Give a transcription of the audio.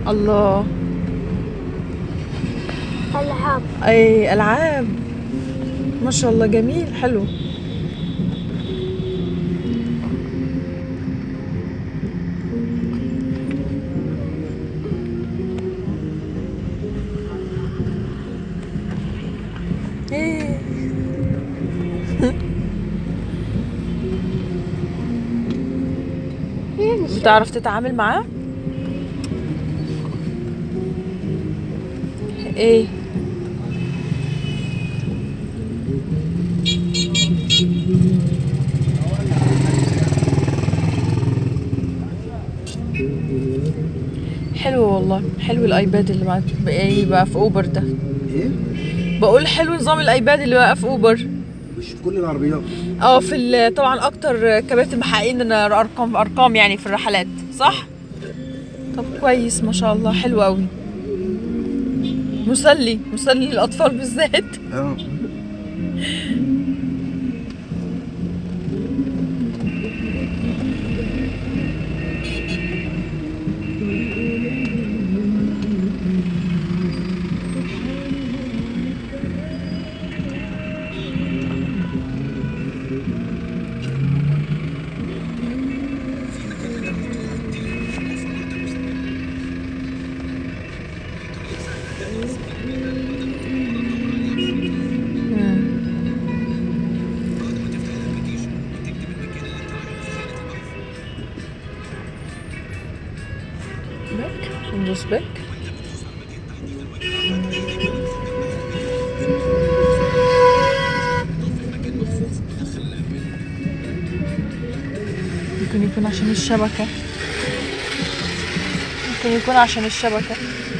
الله العاب اي العاب ما شاء الله جميل حلو إيه. بتعرف تتعامل معاه ايه حلو والله حلو الايباد اللي بقى ايه بقى في اوبر ده ايه بقول حلو نظام الايباد اللي بقى في اوبر مش في كل العربيات اه في ال- طبعا اكتر كباتن محققين لنا ارقام ارقام يعني في الرحلات صح طب كويس ما شاء الله حلو قوي مسلي مسلي للاطفال بالذات اه باك ندوس باك ممكن يكون عشان الشبكة ممكن يكون عشان الشبكة